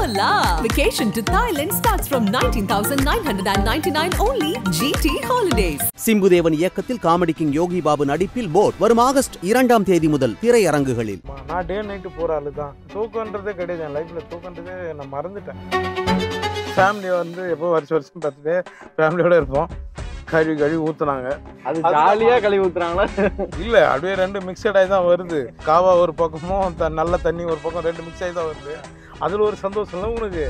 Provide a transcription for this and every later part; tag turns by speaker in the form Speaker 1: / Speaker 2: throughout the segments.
Speaker 1: la! Vacation to Thailand starts from 19,999 only. GT Holidays.
Speaker 2: Chimbu Deven இயக்கத்தில் comedy king யோகி பாபு நடிப்பில் boat வரும் August இரண்டாம் தேதி முதல் திரையரங்குகளில்
Speaker 3: ஆமா, நான் டே நைட்டு போகிற ஆளு தான் தூக்கன்றதே கிடையாது என் லைஃப்பில் தூக்கன்றதே நான் மறந்துட்டேன் ஃபேமிலி வந்து எப்போ வருஷம் வருஷம் பார்த்துட்டு ஃபேமிலியோட இருப்போம் கழுவி கழுவி ஊற்றுனாங்க
Speaker 4: அது ஜாலியா கழுவி ஊத்துறாங்களா
Speaker 3: இல்லை அப்படியே ரெண்டு மிக்சட் ஆகி தான் வருது காவா ஒரு பக்கமும் த நல்ல தண்ணி ஒரு பக்கம் ரெண்டு மிக்ஸ் ஆகி தான் வருது அதில் ஒரு சந்தோஷம் இல்லை உனக்கு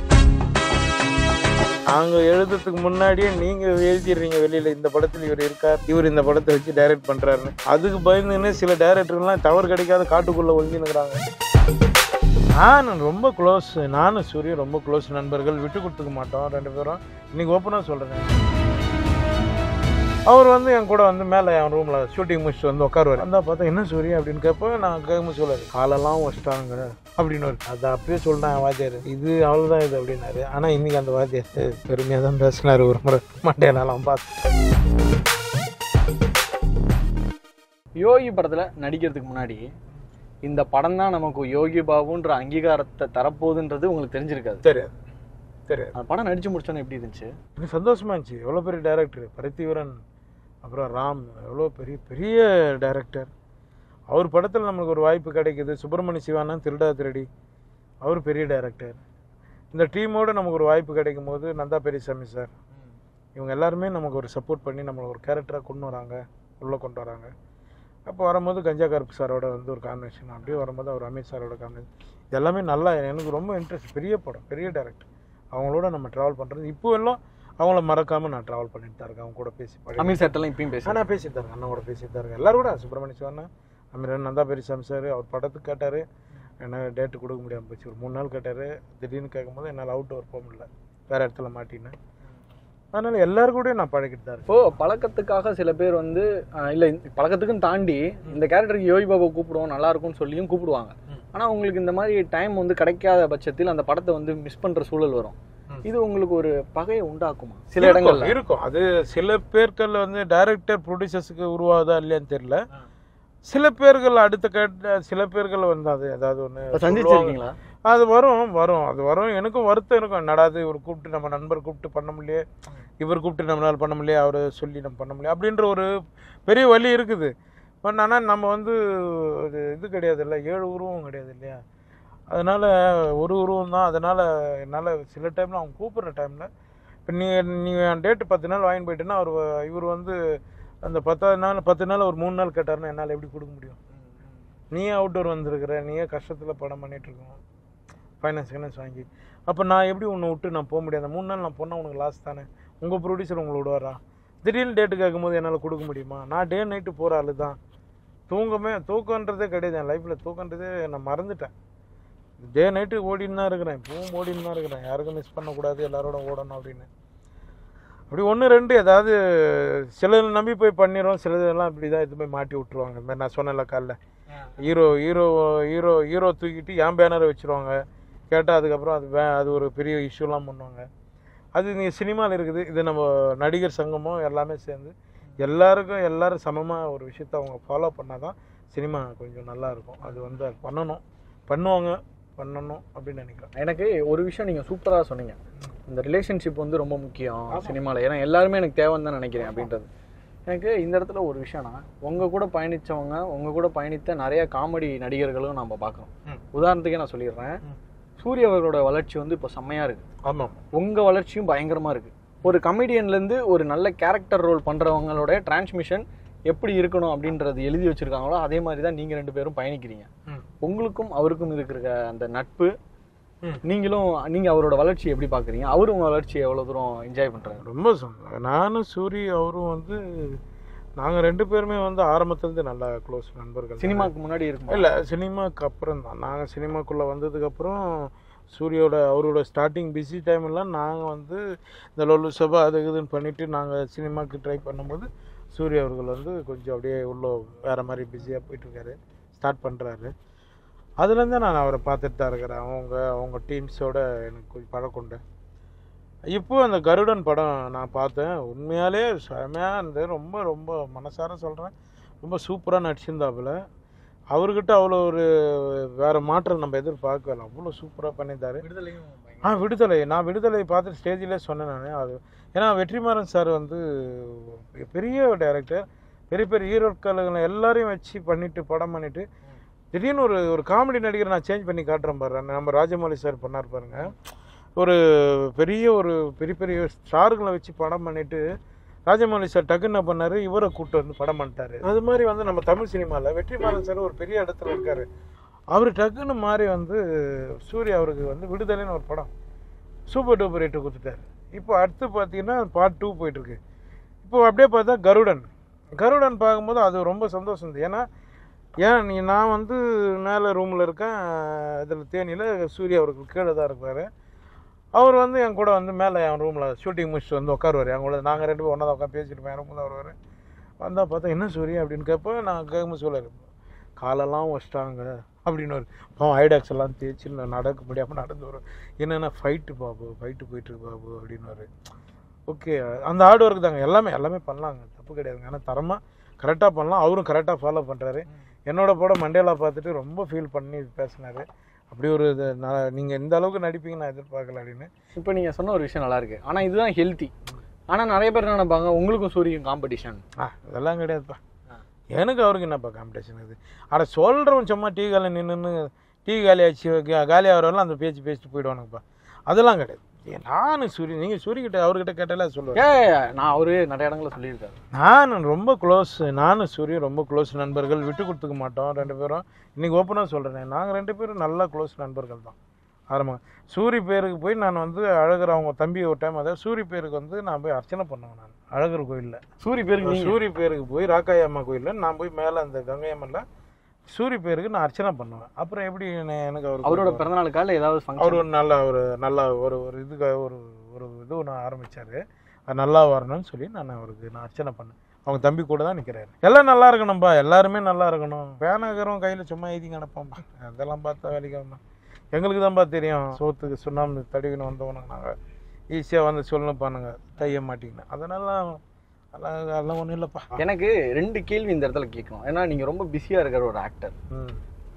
Speaker 3: அவங்க எழுதுறதுக்கு முன்னாடியே நீங்க எழுதிடுறீங்க வெளியில இந்த படத்தில் இவர் இருக்கார் இவர் இந்த படத்தை வச்சு டைரக்ட் பண்றாருன்னு அதுக்கு பயந்துன்னு சில டைரக்டர்லாம் டவர் கிடைக்காத காட்டுக்குள்ள ஒழிஞ்சுனுக்குறாங்க நான் ரொம்ப க்ளோஸ் நானும் சூரிய ரொம்ப க்ளோஸ் நண்பர்கள் விட்டு கொடுத்துக்க மாட்டோம் ரெண்டு பேரும் இன்னைக்கு ஓப்பனாக சொல்கிறேன் அவர் வந்து என் கூட வந்து மேலே என் ரூமில் ஷூட்டிங் முடிச்சுட்டு வந்து உட்காருவார் அந்த பார்த்தா என்ன சூரிய அப்படின்னு கேட்ப நான் கேட்கும் சொல்லுவார் காலெல்லாம் வச்சிட்டாங்க அப்படின்னு அதை அப்பயே சொல்லிட்டேன் வாத்தியார் இது அவ்வளோதான் இது அப்படின்னாரு ஆனால் இன்னைக்கு அந்த வாத்தியார் பெருமையாக தான் பேசினார் ஒரு முறை மண்டையெல்லாம் பார்த்து
Speaker 4: யோகி படத்துல நடிக்கிறதுக்கு முன்னாடி இந்த படம் தான் நமக்கு யோகி பாபுன்ற அங்கீகாரத்தை தரப்போகுதுன்றது உங்களுக்கு தெரிஞ்சிருக்காது
Speaker 3: தெரியாது தெரியாது
Speaker 4: அந்த படம் நடிச்சு முடிச்சோன்னு எப்படி இருந்துச்சு
Speaker 3: எனக்கு சந்தோஷமா இருந்துச்சு எவ்வளோ பெரிய டைரக்டர் பரத்திவரன் அப்புறம் ராம் எவ்வளோ பெரிய பெரிய டைரக்டர் அவர் படத்தில் நம்மளுக்கு ஒரு வாய்ப்பு கிடைக்குது சுப்பிரமணிய சிவானா திருடா திருடி அவர் பெரிய டைரக்டர் இந்த டீமோட நமக்கு ஒரு வாய்ப்பு கிடைக்கும் போது நந்தா பெரியசாமி சார் இவங்க எல்லாருமே நமக்கு ஒரு சப்போர்ட் பண்ணி நம்மளை ஒரு கேரக்டராக கொண்டு வராங்க உள்ளே கொண்டு வராங்க அப்போ வரும்போது கஞ்சா கருப்பு சாரோட வந்து ஒரு காம்பினேஷன் அப்படியே வரும்போது அவர் அமித் சாரோட காம்பினேஷன் இது எல்லாமே நல்லா எனக்கு ரொம்ப இன்ட்ரெஸ்ட் பெரிய படம் பெரிய டைரக்டர் அவங்களோட நம்ம ட்ராவல் பண்ணுறது இப்போ எல்லாம் அவங்கள மறக்காமல் நான் ட்ராவல் பண்ணிட்டு தான் இருக்கேன் அவங்க கூட பேசி பழகி
Speaker 4: அமீர் சட்டெல்லாம் இப்பயும் பேச
Speaker 3: ஆனால் பேசிட்டு தான் இருக்கேன் அண்ணன் கூட பேசிட்டு தான் இருக்கேன் எல்லாரும் கூட சுப்பிரமணிய சிவண்ணா அமீரன் நந்தா பெரியசாமி சார் அவர் படத்துக்கு கேட்டார் என்ன டேட்டு கொடுக்க முடியாமல் போச்சு ஒரு மூணு நாள் கேட்டார் திடீர்னு கேட்கும்போது என்னால் அவுட் ஓவர் போக முடியல வேறு இடத்துல மாட்டினேன் அதனால் எல்லாரும் கூடயும் நான் பழகிட்டு தான் இருக்கேன்
Speaker 4: இப்போ பழக்கத்துக்காக சில பேர் வந்து ஆஹ், இல்ல இந்த பழக்கத்துக்கும் தாண்டி இந்த கேரக்டருக்கு யோகி பாபா கூப்பிடுவோம் நல்லா இருக்கும்னு சொல்லியும் கூப்பிடுவாங்க
Speaker 3: ம்.
Speaker 4: ஆனா உங்களுக்கு இந்த மாதிரி டைம் வந்து கிடைக்காத பட்சத்தில் அந்த படத்தை வந்து மிஸ் பண்ற சூழல் வரும்
Speaker 3: ம்.
Speaker 4: இது உங்களுக்கு ஒரு பகையை உண்டாக்குமா சில
Speaker 3: இருக்கும்,
Speaker 4: இடங்கள்ல
Speaker 3: இருக்கும் அது சில பேர்கள் வந்து டைரக்டர் ப்ரொடியூசர்ஸுக்கு உருவாகுதா இல்லையான்னு தெரியல சில பேர்கள் அடுத்த கேட்ட சில பேர்கள் வந்து அது ஏதாவது
Speaker 4: இப்ப
Speaker 3: ஒன்று
Speaker 4: சந்திச்சிருக்கீங்களா
Speaker 3: அது வரும் வரும் அது வரும் எனக்கும் வருத்தம் இருக்கும் என்னடா இது இவர் கூப்பிட்டு நம்ம நண்பர் கூப்பிட்டு பண்ண முடியலையே இவர் கூப்பிட்டு நம்மளால் பண்ண முடியலையே அவர் சொல்லி நம்ம பண்ண முடியல அப்படின்ற ஒரு பெரிய வழி இருக்குது பட் ஆனால் நம்ம வந்து இது இது கிடையாது இல்லை ஏழு உருவம் கிடையாது இல்லையா அதனால் ஒரு உருவம் தான் அதனால் என்னால் சில டைமில் அவங்க கூப்பிட்ற டைமில் இப்போ நீ நீ டேட்டு பத்து நாள் வாங்கிட்டு போயிட்டேன்னா அவர் இவர் வந்து அந்த பத்தாவது நாள் பத்து நாள் ஒரு மூணு நாள் கேட்டாருன்னா என்னால் எப்படி கொடுக்க முடியும் நீயே அவுட்டோர் வந்திருக்கிற நீயே கஷ்டத்தில் படம் பண்ணிட்டு இருக்கணும் ஃபைனான்ஸ் ஃபைனான்ஸ் வாங்கி அப்போ நான் எப்படி உன்னை விட்டு நான் போக முடியாது மூணு நாள் நான் போனால் உனக்கு லாஸ் தானே உங்கள் ப்ரொடியூசர் உங்களை விடுவாரா திடீர்னு டேட்டு கேட்கும்போது என்னால் கொடுக்க முடியுமா நான் டே நைட்டு போகிற ஆளு தான் தூங்கமே தூக்கன்றதே கிடையாது என் லைஃப்பில் தூக்கன்றதே நான் மறந்துட்டேன் டே நைட்டு ஓடின்னு தான் இருக்கிறேன் இப்பவும் ஓடின்னு தான் இருக்கிறேன் யாருக்கும் மிஸ் பண்ணக்கூடாது எல்லாரோட ஓடணும் அப்படின்னு அப்படி ஒன்று ரெண்டு ஏதாவது சிலது நம்பி போய் பண்ணிடுவோம் சிலதெல்லாம் இப்படி தான் இது போய் மாட்டி விட்ருவாங்க இந்த மாதிரி நான் சொன்னேன்ல காலைல ஹீரோ ஹீரோ ஹீரோ ஹீரோ தூக்கிட்டு என் பேனரை வச்சுருவாங்க கேட்டால் அதுக்கப்புறம் அது வே அது ஒரு பெரிய இஷ்யூலாம் பண்ணுவாங்க அது இங்கே சினிமாவில் இருக்குது இது நம்ம நடிகர் சங்கமும் எல்லாமே சேர்ந்து எல்லாருக்கும் எல்லாரும் சமமாக ஒரு விஷயத்த அவங்க ஃபாலோ பண்ணால் தான் சினிமா கொஞ்சம் நல்லா இருக்கும் அது வந்து அது பண்ணணும் பண்ணுவாங்க பண்ணணும் அப்படின்னு நினைக்கிறேன்
Speaker 4: எனக்கு ஒரு விஷயம் நீங்க சூப்பரா சொன்னீங்க இந்த ரிலேஷன்ஷிப் வந்து ரொம்ப முக்கியம் சினிமால ஏன்னா எல்லாருமே எனக்கு தேவைன்னு தான் நினைக்கிறேன் அப்படின்றது எனக்கு இந்த இடத்துல ஒரு விஷயம்னா உங்க கூட பயணிச்சவங்க உங்க கூட பயணித்த நிறைய காமெடி நடிகர்களும் நம்ம பார்க்கறோம்
Speaker 3: ம்.
Speaker 4: உதாரணத்துக்கே நான் சொல்லிடுறேன்
Speaker 3: ம்.
Speaker 4: சூரிய அவர்களோட வளர்ச்சி வந்து இப்போ செம்மையா இருக்கு
Speaker 3: ஆமாம்
Speaker 4: உங்க வளர்ச்சியும் பயங்கரமா இருக்கு ஒரு கமெடியன்ல இருந்து ஒரு நல்ல கேரக்டர் ரோல் பண்றவங்களோட டிரான்ஸ்மிஷன் எப்படி இருக்கணும் அப்படின்றது எழுதி வச்சிருக்காங்களோ அதே மாதிரி தான் நீங்க ரெண்டு பேரும் பயணிக்கிறீங்க
Speaker 3: ம்.
Speaker 4: உங்களுக்கும் அவருக்கும் இருக்கிற அந்த நட்பு
Speaker 3: ம்.
Speaker 4: நீங்களும் நீங்க அவரோட வளர்ச்சி எப்படி பாக்குறீங்க அவரு உங்க வளர்ச்சியை எவ்வளவு தூரம் என்ஜாய் பண்றாரு
Speaker 3: ரொம்ப சந்தோஷம் நானும் சூரி அவரும் வந்து நாங்கள் ரெண்டு பேருமே வந்து ஆரம்பத்துலேருந்து நல்லா க்ளோஸ் நண்பர்கள்
Speaker 4: சினிமாக்கு முன்னாடி இருக்கும்
Speaker 3: இல்லை சினிமாக்கு அப்புறம் தான் நாங்கள் சினிமாக்குள்ளே வந்ததுக்கப்புறம் சூரியோட அவரோட ஸ்டார்டிங் பிஸி டைம்லாம் நாங்கள் வந்து இந்த லொல்லு சபா அது இதுன்னு பண்ணிவிட்டு நாங்கள் சினிமாக்கு ட்ரை பண்ணும்போது சூரிய அவர்கள் வந்து கொஞ்சம் அப்படியே உள்ள வேறு மாதிரி பிஸியாக போயிட்டுருக்காரு ஸ்டார்ட் பண்ணுறாரு அதுலேருந்து நான் அவரை பார்த்துட்டு தான் இருக்கிறேன் அவங்க அவங்க டீம்ஸோட எனக்கு கொஞ்சம் பழக்கம் உண்டு இப்போ அந்த கருடன் படம் நான் பார்த்தேன் உண்மையாலே செமையாக இருந்தது ரொம்ப ரொம்ப மனசார சொல்கிறேன் ரொம்ப சூப்பராக நடிச்சிருந்தாப்புல அவர்கிட்ட அவ்வளோ ஒரு வேற மாற்றம் நம்ம எதிர்பார்க்கல அவ்வளோ சூப்பராக பண்ணியிருந்தாரு ஆ விடுதலை நான் விடுதலை பார்த்து ஸ்டேஜிலே சொன்னேன் நான் அது ஏன்னா வெற்றிமாறன் சார் வந்து பெரிய டைரக்டர் பெரிய பெரிய ஹீரோக்களை எல்லாரையும் வச்சு பண்ணிட்டு படம் பண்ணிட்டு திடீர்னு ஒரு ஒரு காமெடி நடிகரை நான் சேஞ்ச் பண்ணி காட்டுறேன் பாரு நம்ம ராஜமௌலி சார் பண்ணார் பாருங்க ஒரு பெரிய ஒரு பெரிய பெரிய ஸ்டார்களை வச்சு படம் பண்ணிட்டு ராஜமௌலி சார் டக்குன்னு என்ன பண்ணாரு இவரை கூப்பிட்டு வந்து படம் பண்ணிட்டாரு அது மாதிரி வந்து நம்ம தமிழ் சினிமாவில் வெற்றிமாறன் சார் ஒரு பெரிய இடத்துல இருக்காரு அவர் டக்குன்னு மாறி வந்து சூர்யா அவருக்கு வந்து விடுதலைன்னு ஒரு படம் சூப்பர் டூப்பர் ஹிட் கொடுத்துட்டாரு இப்போ அடுத்து பார்த்தீங்கன்னா பார்ட் டூ போயிட்டுருக்கு இப்போ அப்படியே பார்த்தா கருடன் கருடன் பார்க்கும்போது அது ரொம்ப சந்தோஷம் இருந்தது ஏன்னா ஏன் நீ நான் வந்து மேலே ரூமில் இருக்கேன் இதில் தேனியில் சூர்யா அவருக்கு கீழே தான் இருப்பார் அவர் வந்து என் கூட வந்து மேலே என் ரூமில் ஷூட்டிங் முடிச்சுட்டு வந்து உட்காருவார் என் கூட நாங்கள் ரெண்டு பேரும் ஒன்றா தான் உட்காந்து பேசிட்டு என் ரூமில் தான் வருவார் வந்தால் பார்த்தா என்ன சூர்யா அப்படின்னு கேட்ப நான் கேட்கும்போது சொல்லுவார் காலெல்லாம் வச்சிட்டாங்க அப்படின்னு ஒரு பாவம் ஐடாக்ஸ் எல்லாம் தேய்ச்சி நான் நடக்க முடியாமல் நடந்து வரும் என்னென்ன ஃபைட்டு பாபு ஃபைட்டு போயிட்டுருக்கு பாபு அப்படின்னு ஓகே அந்த ஹார்ட் ஒர்க் தாங்க எல்லாமே எல்லாமே பண்ணலாங்க தப்பு கிடையாதுங்க ஆனால் தரமாக கரெக்டாக பண்ணலாம் அவரும் கரெக்டாக ஃபாலோ பண்ணுறாரு என்னோட படம் மண்டேலா பார்த்துட்டு ரொம்ப ஃபீல் பண்ணி பேசினாரு அப்படி ஒரு இது நான் நீங்கள் இந்த அளவுக்கு நடிப்பீங்க நான் எதிர்பார்க்கல அப்படின்னு
Speaker 4: இப்போ நீங்கள் சொன்ன ஒரு விஷயம் நல்லா இருக்கு ஆனால் இதுதான் ஹெல்த்தி ஆனால் நிறைய பேர் என்ன நினைப்பாங்க உங்களுக்கும் சூரியன் காம்படிஷன்
Speaker 3: ஆ அதெல்லாம் கிடையாதுப்பா எனக்கு அவருக்கு என்னப்பா காம்படிஷன் இது அட சொல்கிறவன் சும்மா டீ காலை நின்று டீ காலி ஆச்சு காலி ஆகிறவரெல்லாம் அந்த பேச்சு பேசிட்டு போயிடுவானுங்கப்பா அதெல்லாம் கிடையாது ஏ, நானு சூரிய நீங்கள் சூரியகிட்ட அவர்கிட்ட கேட்டாலே சொல்லுவேன்
Speaker 4: ஏ நான் அவரு நிறைய இடங்களில் சொல்லியிருக்காரு
Speaker 3: நான் ரொம்ப க்ளோஸ் நானும் சூரியன் ரொம்ப க்ளோஸ் நண்பர்கள் விட்டு கொடுத்துக்க மாட்டோம் ரெண்டு பேரும் இன்னைக்கு ஓப்பனாக சொல்கிறேன் நாங்கள் ரெண்டு பேரும் நல்ல க்ளோஸ் நண்பர்கள் தான் ஆரம்பம் சூரி பேருக்கு போய் நான் வந்து அழகர் அவங்க தம்பி ஒரு டைம் அதாவது சூரி பேருக்கு வந்து நான் போய் அர்ச்சனை பண்ணுவேன் நான் அழகர் கோயிலில்
Speaker 4: சூரிய பேருக்கு நீங்க
Speaker 3: சூரி பேருக்கு போய் ராக்காயி அம்மா கோயிலில் நான் போய் மேலே அந்த கங்கை அம்மனில் சூரி பேருக்கு நான் அர்ச்சனை பண்ணுவேன் அப்புறம் எப்படி என்ன- எனக்கு அவருக்கு
Speaker 4: அவரோட பிறந்தநாளுக்கா இல்லை ஏதாவது
Speaker 3: அவர்
Speaker 4: ஃபங்க்ஷன்
Speaker 3: ஒரு நல்ல ஒரு நல்ல ஒரு ஒரு இதுக்கு ஒரு ஒரு இது ஒன்று ஆரம்பிச்சாரு அது நல்லா வரணும்னு சொல்லி நான் அவருக்கு நான் அர்ச்சனை பண்ணேன் அவங்க தம்பி கூட தான் நிற்கிறாரு எல்லாம் நல்லா இருக்கணும்பா எல்லாருமே நல்லா இருக்கணும் பேனகரம் கையில் சும்மா எழுதி கிடப்போம்ப்பா அதெல்லாம் பார்த்தா வேலைக்காம எங்களுக்கு தான்ப்பா தெரியும் சோத்துக்கு சுண்ணாம்பு தடவின்னு வந்தவனுங்க நாங்கள் ஈஸியாக வந்து சொல்லணும் பானுங்க தைய மாட்டிங்கன்னு அதனால அதெல்லாம் அதெல்லாம் ஒன்றும் இல்லைப்பா
Speaker 4: எனக்கு ரெண்டு கேள்வி இந்த இடத்துல கேட்கணும் ஏன்னா நீங்க ரொம்ப பிஸியா இருக்கிற ஒரு ஆக்டர்
Speaker 3: ம்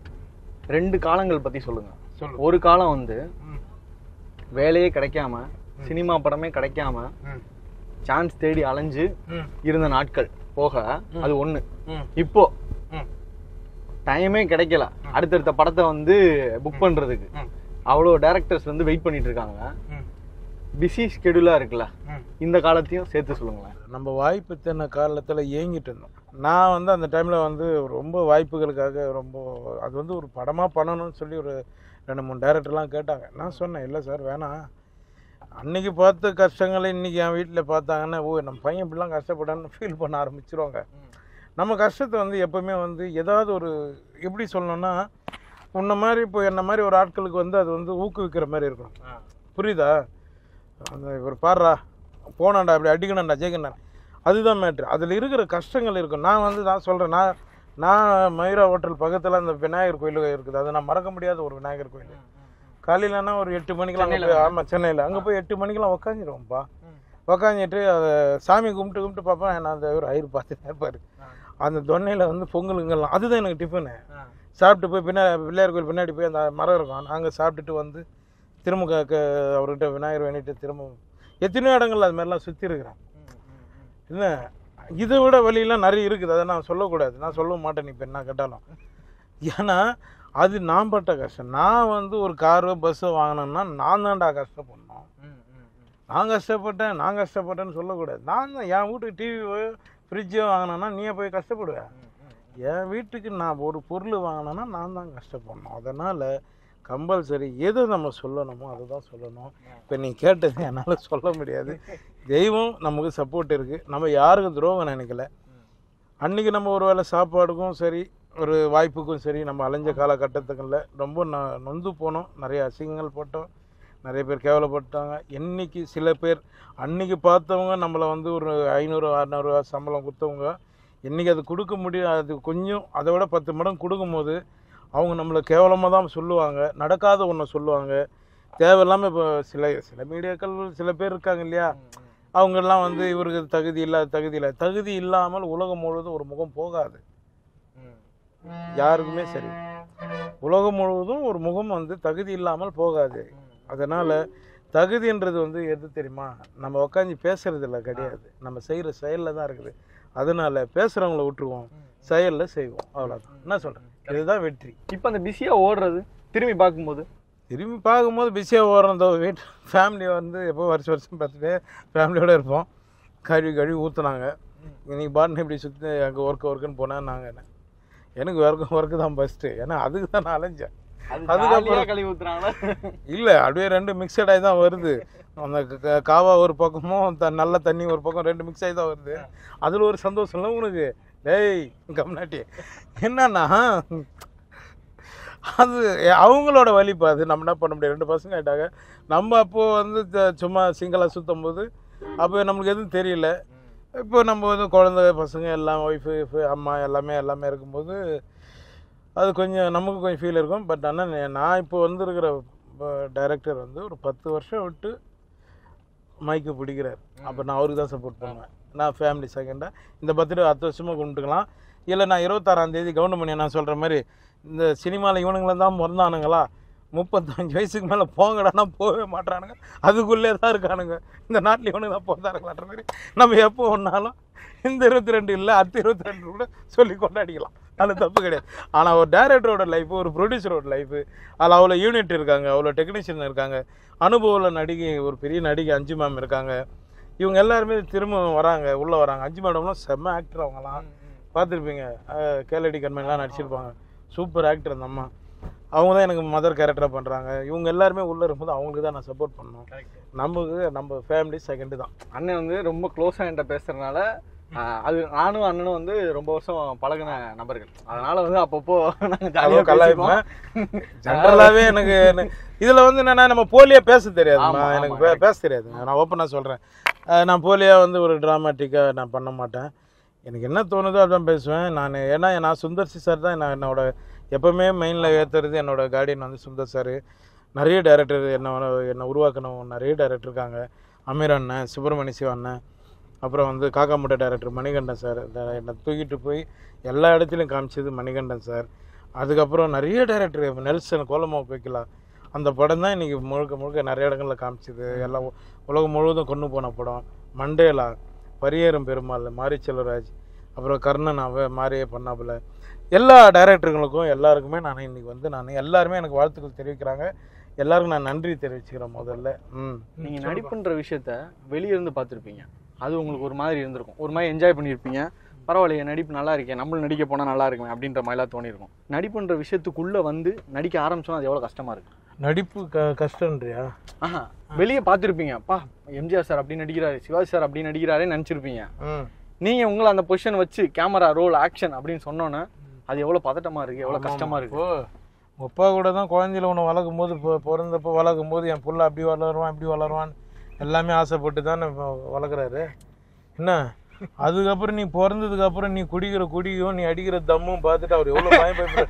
Speaker 4: ரெண்டு காலங்கள் பத்தி சொல்லுங்க
Speaker 3: சொல்லு
Speaker 4: ஒரு காலம் வந்து
Speaker 3: ம்
Speaker 4: வேலையே கிடைக்காம சினிமா படமே கிடைக்காம
Speaker 3: ம்
Speaker 4: சான்ஸ் தேடி அலைஞ்சு
Speaker 3: ம்
Speaker 4: இருந்த நாட்கள் போக அது ஒண்ணு
Speaker 3: ம்
Speaker 4: இப்போ
Speaker 3: ம்
Speaker 4: டைமே கிடைக்கல அடுத்தடுத்த படத்தை வந்து புக் பண்றதுக்கு
Speaker 3: ம்
Speaker 4: அவ்வளோ டேரக்டர்ஸ் வந்து வெயிட் பண்ணிட்டு இருக்காங்க
Speaker 3: ம்
Speaker 4: பிஸி ஸ்கெடியூலா இருக்குல்ல
Speaker 3: ம்
Speaker 4: இந்த காலத்தையும் சேர்த்து சொல்லுங்களேன்
Speaker 3: நம்ம வாய்ப்பு தின்ன காலத்தில் ஏங்கிட்டு இருந்தோம் நான் வந்து அந்த டைமில் வந்து ரொம்ப வாய்ப்புகளுக்காக ரொம்ப அது வந்து ஒரு படமாக பண்ணணும்னு சொல்லி ஒரு ரெண்டு மூணு டைரக்டர்லாம் கேட்டாங்க நான் சொன்னேன் இல்லை சார் வேணாம் அன்னைக்கு பார்த்த கஷ்டங்களை இன்னைக்கு என் வீட்டில் பார்த்தாங்கன்னா ஓ நம்ம பையன் இப்படிலாம் கஷ்டப்படான்னு ஃபீல் பண்ண ஆரம்பிச்சிருவாங்க நம்ம கஷ்டத்தை வந்து எப்பவுமே வந்து ஏதாவது ஒரு எப்படி சொல்லணும்னா உன்ன மாதிரி இப்போ என்ன மாதிரி ஒரு ஆட்களுக்கு வந்து அது வந்து ஊக்குவிக்கிற மாதிரி இருக்கும் புரியுதா அந்த இவர் பாடுறா போனான்டா அப்படி அடிக்கணும்டா ஜெயிக்கண்டா அதுதான் மேட்ரு அதில் இருக்கிற கஷ்டங்கள் இருக்கும் நான் வந்து நான் சொல்கிறேன் நான் நான் மயூரா ஹோட்டல் பக்கத்தில் அந்த விநாயகர் கோயில் இருக்குது அது நான் மறக்க முடியாத ஒரு விநாயகர் கோயில் காலையிலனா ஒரு எட்டு மணிக்கெல்லாம் அங்கே போய் ஆமாம் சென்னையில் அங்கே போய் எட்டு மணிக்கெல்லாம் உக்காந்துருவோம்ப்பா உக்காந்துட்டு அதை சாமி கும்பிட்டு கும்பிட்டு பார்ப்பேன் நான் அந்த ஒரு ஐயர் பார்த்துட்டே இருப்பார் அந்த தொன்னையில் வந்து பொங்கலுங்கெல்லாம் அதுதான் எனக்கு டிஃபனு சாப்பிட்டு போய் பின்னா பிள்ளையார் கோயில் பின்னாடி போய் அந்த மரம் இருக்கும் நாங்கள் சாப்பிட்டுட்டு வந்து திரும்ப க- க- அவர்கிட்ட விநாயகர் வேண்டிட்டு திரும்ப எத்தனையோ இடங்கள்ல அது மாதிரிலாம் சுற்றி இருக்கிறேன் என்ன இதை விட வழியெல்லாம் நிறைய இருக்குது அதை நான் சொல்லக்கூடாது நான் சொல்ல மாட்டேன் இப்போ என்ன கேட்டாலும் ஏன்னா அது நான் பட்ட கஷ்டம் நான் வந்து ஒரு காரோ பஸ்ஸோ வாங்கினேன்னா நான் தான்டா கஷ்டப்படணும் நான் கஷ்டப்பட்டேன் நான் கஷ்டப்பட்டேன்னு சொல்லக்கூடாது நான் தான் என் வீட்டுக்கு டிவியோ ஃப்ரிட்ஜோ வாங்கினேன்னா நீயே போய் கஷ்டப்படுவ என் வீட்டுக்கு நான் ஒரு பொருள் வாங்கினேன்னா நான் தான் கஷ்டப்படணும் அதனால் கம்பல்சரி எது நம்ம சொல்லணுமோ அதை தான் சொல்லணும் இப்போ நீ கேட்டது என்னால் சொல்ல முடியாது தெய்வம் நமக்கு சப்போர்ட் இருக்குது நம்ம யாருக்கும் துரோகம் நினைக்கல அன்றைக்கி நம்ம ஒரு வேளை சாப்பாடுக்கும் சரி ஒரு வாய்ப்புக்கும் சரி நம்ம அலைஞ்ச காலகட்டத்துக்குள்ள ரொம்ப ந நொந்து போனோம் நிறைய அசிங்கங்கள் போட்டோம் நிறைய பேர் கேவலப்பட்டாங்க இன்னைக்கு சில பேர் அன்னைக்கு பார்த்தவங்க நம்மளை வந்து ஒரு ஐநூறு அறநூறுவா சம்பளம் கொடுத்தவங்க இன்றைக்கி அது கொடுக்க முடியும் அது கொஞ்சம் அதை விட பத்து மடங்கு கொடுக்கும்போது அவங்க நம்மளை கேவலமாக தான் சொல்லுவாங்க நடக்காத ஒன்றை சொல்லுவாங்க தேவையில்லாமல் இப்போ சில சில மீடியாக்கள் சில பேர் இருக்காங்க இல்லையா அவங்கெல்லாம் வந்து இவருக்கு தகுதி இல்லாத தகுதி இல்லை தகுதி இல்லாமல் உலகம் முழுவதும் ஒரு முகம் போகாது யாருக்குமே சரி உலகம் முழுவதும் ஒரு முகம் வந்து தகுதி இல்லாமல் போகாது அதனால் தகுதின்றது வந்து எது தெரியுமா நம்ம உட்காந்து பேசுறதுல கிடையாது நம்ம செய்கிற செயலில் தான் இருக்குது அதனால பேசுகிறவங்கள விட்டுருவோம் செயலில் செய்வோம் அவ்வளோதான் என்ன சொல்கிறேன் இதுதான் வெற்றி
Speaker 4: இப்போ அந்த பிஸியா ஓடுறது திரும்பி பார்க்கும்போது
Speaker 3: திரும்பி பார்க்கும்போது பிஸியாக ஓடுறதோ வீட்டு ஃபேமிலி வந்து எப்போ வருஷம் வருஷம் பார்த்துட்டு ஃபேமிலியோடு இருப்போம் கழுவி கழுவி ஊற்றுனாங்க இன்னைக்கு பாட்டு இப்படி சுற்றி அங்கே ஒர்க் ஒர்க்குன்னு போனால் நாங்கள் எனக்கு ஒர்க்கு ஒர்க்கு தான் ஃபஸ்ட்டு ஏன்னா அதுக்கு தான் நான் அலைஞ்சேன் அதுக்கப்புறம்
Speaker 4: அதுக்கப்புறம் கழுவி ஊத்துறாங்களா
Speaker 3: இல்லை அப்படியே ரெண்டு மிக்சட் ஆகி தான் வருது அந்த க- க- காவா ஒரு பக்கமும் த நல்ல தண்ணி ஒரு பக்கம் ரெண்டு மிக்ஸ் ஆகி தான் வருது அதில் ஒரு சந்தோஷம் இல்லை உனக்கு டேய் கம்னாட்டி என்னன்னா அது அவங்களோட வலிப்பா அது நம்ம என்ன பண்ண முடியும் ரெண்டு பசங்க ஆயிட்டாங்க நம்ம அப்போது வந்து த- சும்மா சிங்கிளாக சுற்றும் போது அப்போ நம்மளுக்கு எதுவும் தெரியல இப்போ நம்ம வந்து குழந்தை பசங்க எல்லாம் ஒய்ஃபு ஒய்ஃபு அம்மா எல்லாமே எல்லாமே இருக்கும்போது அது கொஞ்சம் நமக்கு கொஞ்சம் ஃபீல் இருக்கும் பட் ஆனால் நான் இப்போ வந்திருக்கிற டைரக்டர் வந்து ஒரு பத்து வருஷம் விட்டு மைக்கு பிடிக்கிறார் அப்போ நான் அவருக்கு தான் சப்போர்ட் பண்ணுவேன் நான் ஃபேமிலி செகண்டாக இந்த பர்த்டே அடுத்த வருஷமாக கும்பிட்டுக்கலாம் இல்லை நான் இருபத்தாறாம் தேதி கவுண்டமணி நான் சொல்கிற மாதிரி இந்த சினிமாவில் இவனுங்களை தான் பிறந்தானுங்களா முப்பத்தஞ்சு வயசுக்கு மேலே போங்கடானா போகவே மாட்றானுங்க அதுக்குள்ளே தான் இருக்கானுங்க இந்த நாட்டில் இவனுங்க தான் பிறந்தாருங்களான்ற மாதிரி நம்ம எப்போ ஒன்றாலும் இந்த இருபத்தி ரெண்டு இல்லை அடுத்த இருபத்தி ரெண்டு கூட சொல்லி கொண்டாடிக்கலாம் அது தப்பு கிடையாது ஆனால் ஒரு டேரக்டரோட லைஃபு ஒரு ப்ரொடியூசரோட லைஃபு அதில் அவ்வளோ யூனிட் இருக்காங்க அவ்வளோ டெக்னீஷியன் இருக்காங்க அனுபவம் நடிகை ஒரு பெரிய நடிகை அஞ்சு மேம் இருக்காங்க இவங்க எல்லாருமே திரும்ப வராங்க உள்ளே வராங்க அஞ்சு மேடம்லாம் செம்ம ஆக்டர் அவங்கலாம் பார்த்துருப்பீங்க கேலடி கண்மணிலாம் நடிச்சிருப்பாங்க சூப்பர் ஆக்டர் அந்த அம்மா அவங்க தான் எனக்கு மதர் கேரக்டராக பண்ணுறாங்க இவங்க எல்லாருமே உள்ளே இருக்கும்போது அவங்களுக்கு தான் நான் சப்போர்ட் பண்ணணும் நமக்கு நம்ம ஃபேமிலி செகண்டு தான்
Speaker 4: அண்ணன் வந்து ரொம்ப க்ளோஸாக என்கிட்ட பேசுறதுனால ஆஹ், அது நானும் அண்ணனும் வந்து ரொம்ப வருஷம் பழகுன நபர்கள் அதனால வந்து அப்பப்போ நாங்கள்
Speaker 3: அவ்வளோ
Speaker 4: ஜாலியாக
Speaker 3: கலாய்ப்பேன் ஜென்ரலாகவே எனக்கு என்ன- இதுல வந்து என்னன்னா நம்ம போலியா பேச தெரியாதும்மா
Speaker 4: ஆமா, ஆமா,
Speaker 3: எனக்கு பே- பேச தெரியாது நான் ஓப்பனாக சொல்கிறேன் நான் போலியா வந்து ஒரு ட்ராமாட்டிக்காக நான் பண்ண மாட்டேன் எனக்கு என்ன தோணுதோ அதான் பேசுவேன் நான் ஏன்னா நான் சுந்தர்சி சார் தான் நான் என்னோட எப்போவுமே மெயினில் ஏற்றுறது என்னோட கார்டியன் வந்து சுந்தர் சார் நிறைய டேரக்டர் என்ன என்னை உருவாக்கினவங்க நிறைய டேரக்டர் இருக்காங்க அமீர் அண்ணன் சுப்பிரமணிய சிவா அண்ணன் அப்புறம் வந்து காக்கா முட்டை டேரக்டர் மணிகண்டன் சார் என்னை தூக்கிட்டு போய் எல்லா இடத்துலையும் காமிச்சது மணிகண்டன் சார் அதுக்கப்புறம் நிறைய டேரக்டர் நெல்சன் கோலமா வைக்கலாம் அந்த படம் தான் இன்றைக்கி முழுக்க முழுக்க நிறைய இடங்களில் காமிச்சது எல்லாம் உ- உலகம் முழுவதும் கொண்டு போன படம் மண்டேலா பரியேறும் பெருமாள் மாரி செல்வராஜ் அப்புறம் கர்ணன் அவ மாரியே பண்ணாப்புல எல்லா டைரக்டர்களுக்கும் எல்லாருக்குமே நான் இன்னைக்கு வந்து நான் எல்லாருமே எனக்கு வாழ்த்துக்கள் தெரிவிக்கிறாங்க எல்லாருக்கும் நான் நன்றி தெரிவிச்சுக்கிறேன் முதல்ல ம்
Speaker 4: நீங்கள் நடிப்புன்ற விஷயத்த வெளிய இருந்து பார்த்துருப்பீங்க அது உங்களுக்கு ஒரு மாதிரி இருந்திருக்கும் ஒரு மாதிரி என்ஜாய் பண்ணியிருப்பீங்க பரவாயில்லையே நடிப்பு நல்லா இருக்கேன் நம்மளும் நடிக்க போனால் நல்லா இருக்குமே அப்படின்ற மாதிரிலாம் தோணியிருக்கும் நடிப்புன்ற விஷயத்துக்குள்ளே வந்து நடிக்க ஆரம்பிச்சோன்னா அது எவ்வளோ கஷ்டமாக இருக்கு
Speaker 3: நடிப்பு க கஷ்டன்றியா
Speaker 4: ஆஹா வெளியே பார்த்துருப்பீங்க பா எம்ஜிஆர் சார் அப்படி நடிக்கிறாரு சிவாஜி சார் அப்படி நடிக்கிறாரே நினச்சிருப்பீங்க
Speaker 3: ம்
Speaker 4: நீங்கள் உங்களை அந்த பொசிஷன் வச்சு கேமரா ரோல் ஆக்ஷன் அப்படின்னு சொன்னோன்னே அது எவ்வளோ பதட்டமாக இருக்குது எவ்வளோ கஷ்டமாக இருக்குது
Speaker 3: இப்போ உங்க அப்பா கூட தான் குழந்தையில ஒன்று வளர்க்கும் போது இப்போ பிறந்தப்போ வளர்க்கும் போது என் புள்ள அப்படி வளருவான் இப்படி வளருவான் எல்லாமே ஆசைப்பட்டு தானே இப்போ வளர்க்குறாரு என்ன அதுக்கப்புறம் நீ பிறந்ததுக்கு அப்புறம் நீ குடிக்கிற குடியும் நீ அடிக்கிற தம்மும் பார்த்துட்டு அவர் எவ்வளோ பயம் பயப்படுற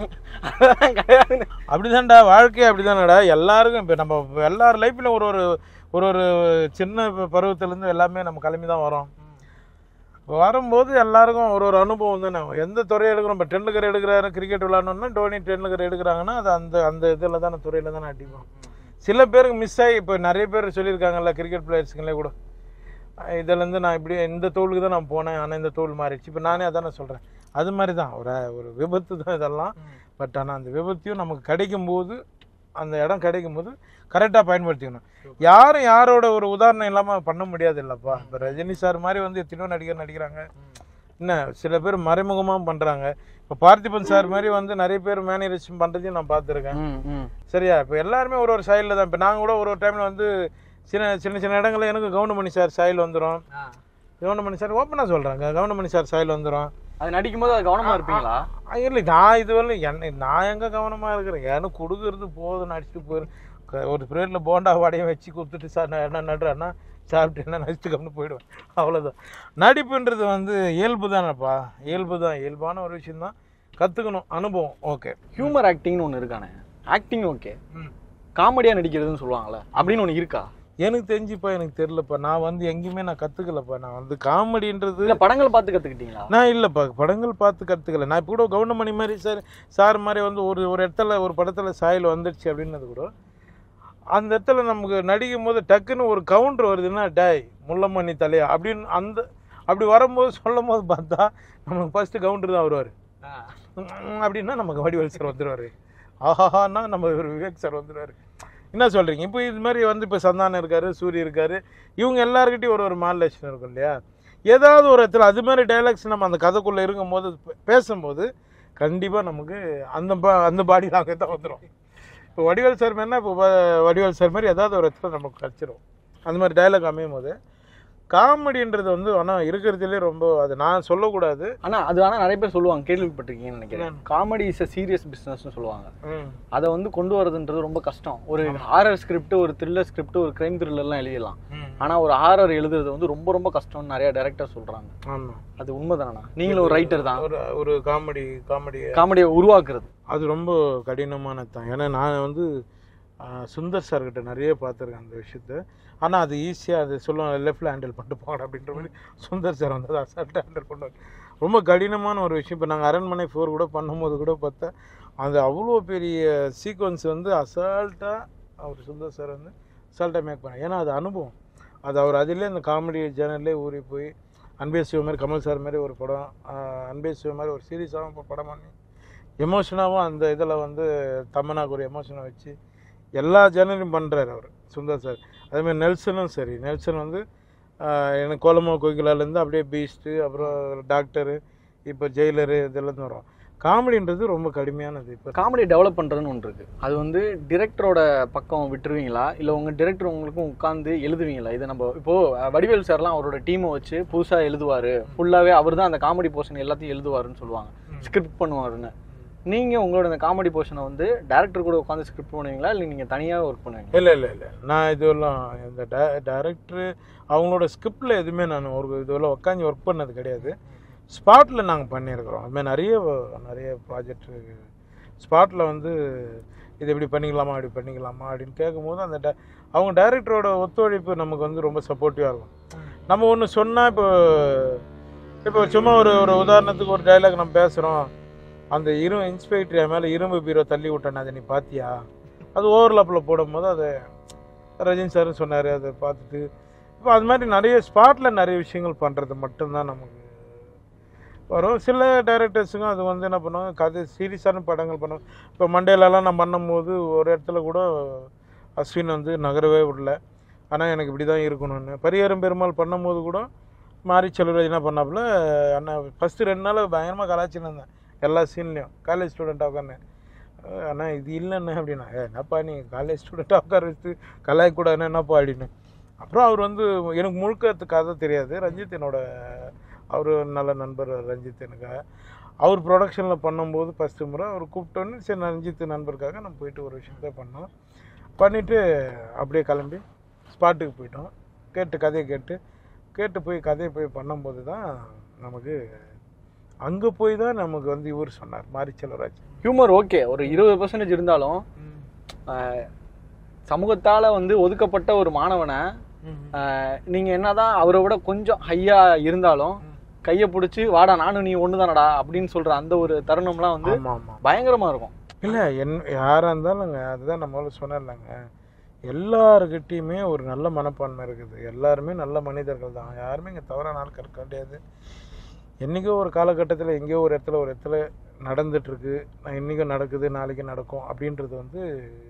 Speaker 4: கிடையாது
Speaker 3: அப்படிதான்டா வாழ்க்கை அப்படிதானடா எல்லாருக்கும் இப்போ நம்ம எல்லார் லைஃப்ல ஒரு ஒரு ஒரு ஒரு சின்ன பருவத்திலேருந்து எல்லாமே நம்ம கிளம்பி தான் வரோம் இப்போ வரும்போது எல்லாருக்கும் ஒரு ஒரு அனுபவம் தானே எந்த துறையை எடுக்கிறோம் இப்போ டென்னுக்கர் எடுக்கிறாரு கிரிக்கெட் விளாடணுன்னா டோனி டென்னுக்கர் எடுக்கிறாங்கன்னா அது அந்த அந்த இதில் தானே துறையில் தானே அடிப்போம் சில பேருக்கு மிஸ் ஆகி இப்போ நிறைய பேர் சொல்லியிருக்காங்கல்ல கிரிக்கெட் பிளேயர்ஸுங்களே கூட அஹ் இதுலேருந்து நான் இப்படி இந்த தோலுக்கு தான் நான் போனேன் ஆனால் இந்த தோல் மாறிடுச்சு இப்போ நானே அதானே சொல்கிறேன் அது மாதிரி தான் ஒரு ஒரு விபத்து தான் இதெல்லாம் பட் ஆனால் அந்த விபத்தையும் நமக்கு கிடைக்கும் போது அந்த இடம் கிடைக்கும் போது கரெக்டாக பயன்படுத்திக்கணும் யாரும் யாரோட ஒரு உதாரணம் இல்லாமல் பண்ண முடியாது இல்லைப்பா இப்போ ரஜினி சார் மாதிரி வந்து எத்தனையோ நடிகர் நடிக்கிறாங்க என்ன சில பேர் மறைமுகமாக பண்ணுறாங்க இப்போ பார்த்திபன் சார் மாதிரி வந்து நிறைய பேர் மேனேஜ் பண்ணுறதையும் நான் பார்த்துருக்கேன்
Speaker 4: ம் ம்
Speaker 3: சரியா இப்போ எல்லாருமே ஒரு ஒரு சைடில் தான் இப்போ நாங்கள் கூட ஒரு ஒரு டைமில் வந்து சின்ன சின்ன சின்ன இடங்களில் எனக்கு கவுண்டமணி சார் சாயல் வந்துடும் கவுண்டமணி சார் ஓப்பனாக சொல்கிறாங்க கவுண்டமணி சார் சாயல் வந்துடும்
Speaker 4: அது நடிக்கும்போது அது கவனமாக இருப்பீங்களா
Speaker 3: இல்லை நான் இதுவரை என்ன நான் எங்கே கவனமாக இருக்கிறேன் எனக்கு கொடுக்கறது போதும் நடிச்சுட்டு போயிரு க- ஒரு பீரியடில் போண்டா வடையை வச்சு கொடுத்துட்டு சார் நான் என்ன நடுறேன்னா சாப்பிட்டு என்ன நடிச்சுட்டு கம்னு போயிடுவேன் அவ்வளோதான் நடிப்புன்றது வந்து இயல்பு தானேப்பா இயல்பு தான் இயல்பான ஒரு விஷயம்தான் கற்றுக்கணும் அனுபவம் ஓகே
Speaker 4: ஹியூமர் ஆக்டிங்னு ஒன்று இருக்கானே ஆக்டிங் ஓகே காமெடியாக நடிக்கிறதுன்னு சொல்லுவாங்கல்ல அப்படின்னு ஒன்று இருக்கா
Speaker 3: எனக்கு தெரிஞ்சுப்பா எனக்கு தெரியலப்பா நான் வந்து எங்கேயுமே நான் கற்றுக்கலப்பா நான் வந்து காமெடின்றது
Speaker 4: இல்லை படங்கள் பார்த்து கற்றுக்கிட்டீங்களா
Speaker 3: நான் இல்லைப்பா படங்கள் பார்த்து கற்றுக்கல நான் இப்போ கூட கவுண்டமணி மாதிரி சார் சார் மாதிரி வந்து ஒரு ஒரு இடத்துல ஒரு படத்தில் சாயல் வந்துடுச்சு அப்படின்னது கூட அந்த இடத்துல நமக்கு நடிக்கும் போது டக்குன்னு ஒரு கவுண்டர் வருதுன்னா டேய் முள்ளமணி தலையா அப்படின்னு அந்த அப்படி வரும்போது சொல்லும் போது பார்த்தா நமக்கு ஃபஸ்ட்டு கவுண்டர் தான் வருவார் அப்படின்னா நமக்கு வடிவேல் சார் வந்துடுவார் ஆஹாஹான்னா நம்ம ஒரு விவேக் சார் வந்துடுவார் என்ன சொல்கிறீங்க இப்போ இது மாதிரி வந்து இப்போ சந்தானம் இருக்காரு சூரிய இருக்காரு இவங்க எல்லாருக்கிட்டையும் ஒரு ஒரு மாடுலேஷன் இருக்கும் இல்லையா ஏதாவது ஒரு இடத்துல அது மாதிரி டைலாக்ஸ் நம்ம அந்த கதைக்குள்ளே இருக்கும்போது பே- பேசும்போது கண்டிப்பாக நமக்கு அந்த பா அந்த பாடி லாங்கே தான் வந்துடும் இப்போ வடிவேல் சார் மாதிரினா இப்போ வ- வடிவேல் சார் மாதிரி ஏதாவது ஒரு இடத்துல நமக்கு கிடச்சிரும் அந்த மாதிரி டைலாக் அமையும் போது காமெடின்றது வந்து ஆனால் இருக்கிறதுலே ரொம்ப அது நான் சொல்லக்கூடாது
Speaker 4: ஆனா அது ஆனா நிறைய பேர் சொல்லுவாங்க கேள்விப்பட்டிருக்கீங்கன்னு நினைக்கிறேன் காமெடி இஸ் a சீரியஸ் பிசினஸ்னு சொல்லுவாங்க அதை வந்து கொண்டு வரதுன்றது ரொம்ப கஷ்டம் ஒரு ஹாரர் ஸ்கிரிப்ட் ஒரு த்ரில்லர் ஸ்கிரிப்ட் ஒரு கிரைம் த்ரில்லர்லாம் எழுதிடலாம் ஆனா ஒரு ஹாரர் எழுதுறது வந்து ரொம்ப ரொம்ப கஷ்டம்னு நிறைய டைரக்டர் சொல்றாங்க
Speaker 3: ஆமாம்
Speaker 4: அது உண்மைதானா நீங்களும் ஒரு ரைட்டர் தான்
Speaker 3: ஒரு ஒரு காமெடி காமெடி
Speaker 4: காமெடியை உருவாக்குறது
Speaker 3: அது ரொம்ப கடினமானது தான் ஏன்னா நான் வந்து ஆ, சுந்தர் சார்கிட்ட நிறைய பார்த்துருக்கேன் அந்த விஷயத்த ஆனால் அது ஈஸியாக அது சொல்லுவாங்க லெஃப்டில் ஹேண்டில் பண்ணிட்டு போங்க அப்படின்ற மாதிரி சுந்தர் சார் வந்து அதை அசால்ட்டாக ஹேண்டில் பண்ணுவார் ரொம்ப கடினமான ஒரு விஷயம் இப்போ நாங்கள் அரண்மனை ஃபோர் கூட பண்ணும்போது கூட பார்த்தா அது அவ்வளோ பெரிய சீக்வன்ஸ் வந்து அசால்ட்டாக அவர் சுந்தர் சார் வந்து அசால்ட்டாக மேக் பண்ணார் ஏன்னா அது அனுபவம் அது அவர் அதிலே இந்த காமெடி சேனல்லே ஊறி போய் அன்பே சிவ மாதிரி கமல் சார் மாதிரி ஒரு படம் ஆஹ் அன்பே சிவ மாதிரி ஒரு சீரியஸாகவும் இப்போ படம் பண்ணி எமோஷனாகவும் அந்த இதில் வந்து தமனாக்கு ஒரு எமோஷனை வச்சு எல்லா ஜேனலையும் பண்ணுறாரு அவர் சுந்தர் சார் அதேமாதிரி நெல்சனும் சரி நெல்சன் வந்து ஆஹ் எனக்கு கோலமோ கோகிலாலேருந்து அப்படியே பீஸ்ட்டு அப்புறம் டாக்டரு இப்போ ஜெயிலரு இதெல்லாம் வரும் காமெடின்றது ரொம்ப கடுமையானது இப்போ
Speaker 4: காமெடி டெவலப் பண்றதுன்னு ஒன்று இருக்கு அது வந்து டிரெக்டரோட பக்கம் விட்டுருவீங்களா இல்ல உங்க டிரெக்டர் உங்களுக்கும் உட்காந்து எழுதுவீங்களா இது நம்ம இப்போ அஹ், வடிவேல் சார்லாம் அவரோட டீமை வச்சு புதுசா எழுதுவாரு ஃபுல்லாவே அவர் தான் அந்த காமெடி போர்ஷன் எல்லாத்தையும் எழுதுவாருன்னு சொல்லுவாங்க ஸ்கிரிப்ட் பண்ணுவாருன்னு நீங்க உங்களோட இந்த காமெடி போர்ஷனை வந்து டேரக்டர் கூட உட்காந்து ஸ்கிரிப்ட் பண்ணுவீங்களா இல்லை நீங்க தனியா ஒர்க் பண்ணுவீங்களா
Speaker 3: இல்லை இல்லை இல்லை நான் இதுவெல்லாம் இந்த டே டேரக்டரு அவங்களோட ஸ்கிரிப்டில் எதுவுமே நான் ஒரு இதுவெல்லாம் உட்காந்து ஒர்க் பண்ணது கிடையாது ஸ்பாட்டில் நாங்கள் பண்ணியிருக்கிறோம் அதுமாதிரி நிறைய நிறைய ப்ராஜெக்ட் ஸ்பாட்டில் வந்து இது இப்படி பண்ணிக்கலாமா இப்படி பண்ணிக்கலாமா அப்படின்னு கேட்கும்போது அந்த டே அவங்க டைரக்டரோட ஒத்துழைப்பு நமக்கு வந்து ரொம்ப சப்போர்ட்டிவாக இருக்கும் நம்ம ஒன்று சொன்னால் இப்போ இப்போ சும்மா ஒரு ஒரு உதாரணத்துக்கு ஒரு டைலாக் நம்ம பேசுகிறோம் அந்த இரு இன்ஸ்பெக்டர் என் மேலே இரும்பு பீரோ தள்ளி விட்டேன் அதை நீ பார்த்தியா அது ஓவர்லாப்பில் போடும்போது அதை ரஜினி சார் சொன்னார் அதை பார்த்துட்டு இப்போ அது மாதிரி நிறைய ஸ்பாட்டில் நிறைய விஷயங்கள் பண்ணுறது மட்டும்தான் நமக்கு வரும் சில டைரக்டர்ஸுக்கும் அது வந்து என்ன பண்ணுவாங்க கதை சீரியஸான படங்கள் பண்ணுவாங்க இப்போ மண்டேலலாம் நான் பண்ணும்போது ஒரு இடத்துல கூட அஸ்வின் வந்து நகரவே விடல ஆனால் எனக்கு இப்படி தான் இருக்கணும்னு பரிகாரம் பெருமாள் பண்ணும்போது கூட மாரி செல்வராஜ் என்ன பண்ணாப்புல அண்ணா ஃபஸ்ட்டு ரெண்டு நாள் பயங்கரமாக கலாச்சின்னு இருந்தேன் எல்லா சீன்லேயும் காலேஜ் ஸ்டூடெண்ட்டாக உட்காந்து அண்ணா இது இல்லைண்ணே அப்படின்னா "ஏய், என்னப்பா நீ காலேஜ் ஸ்டூடெண்ட்டாக உட்கார வச்சு கலாய்க்கூடாதுன்னு என்னப்பா அப்படின்னு அப்புறம் அவர் வந்து எனக்கு முழுக்க அது கதை தெரியாது ரஞ்சித் என்னோட அவர் நல்ல நண்பர் ரஞ்சித் எனக்கு அவர் ப்ரொடக்ஷனில் பண்ணும்போது ஃபஸ்ட்டு முறை அவர் கூப்பிட்டோன்னு சரி ரஞ்சித் நண்பருக்காக நம்ம போயிட்டு ஒரு விஷயத்த பண்ணோம் பண்ணிவிட்டு அப்படியே கிளம்பி ஸ்பாட்டுக்கு போயிட்டோம் கேட்டு கதையை கேட்டு கேட்டு போய் கதையை போய் பண்ணும்போது தான் நமக்கு அங்கே போய் தான் நமக்கு வந்து இவர் சொன்னார் மாரி செல்வராஜ்
Speaker 4: ஹியூமர் ஓகே ஒரு இருபது பர்சன்டேஜ் இருந்தாலும் அஹ், சமூகத்தால வந்து ஒதுக்கப்பட்ட ஒரு மாணவனை அஹ், நீங்க என்னதான் அவரை விட கொஞ்சம் ஹையா இருந்தாலும் கையை பிடிச்சி வாடா நானும் நீ ஒண்ணுதானடா அப்படின்னு சொல்ற அந்த ஒரு தருணம்லாம் வந்து
Speaker 3: ஆமாம் ஆமாம்
Speaker 4: பயங்கரமா இருக்கும்
Speaker 3: இல்லை என் யாராக இருந்தாலுங்க அதுதான் நம்ம முதல்ல சொன்னேன்லங்க எல்லாருக்கிட்டேயுமே ஒரு நல்ல மனப்பான்மை இருக்குது எல்லாருமே நல்ல மனிதர்கள் தான் யாருமே இங்கே தவறான ஆட்கள் கிடையாது என்றைக்கோ ஒரு காலகட்டத்தில் எங்கேயோ ஒரு இடத்துல ஒரு இடத்துல நடந்துட்டுருக்கு நான் இன்றைக்கும் நடக்குது நாளைக்கு நடக்கும் அப்படின்றது வந்து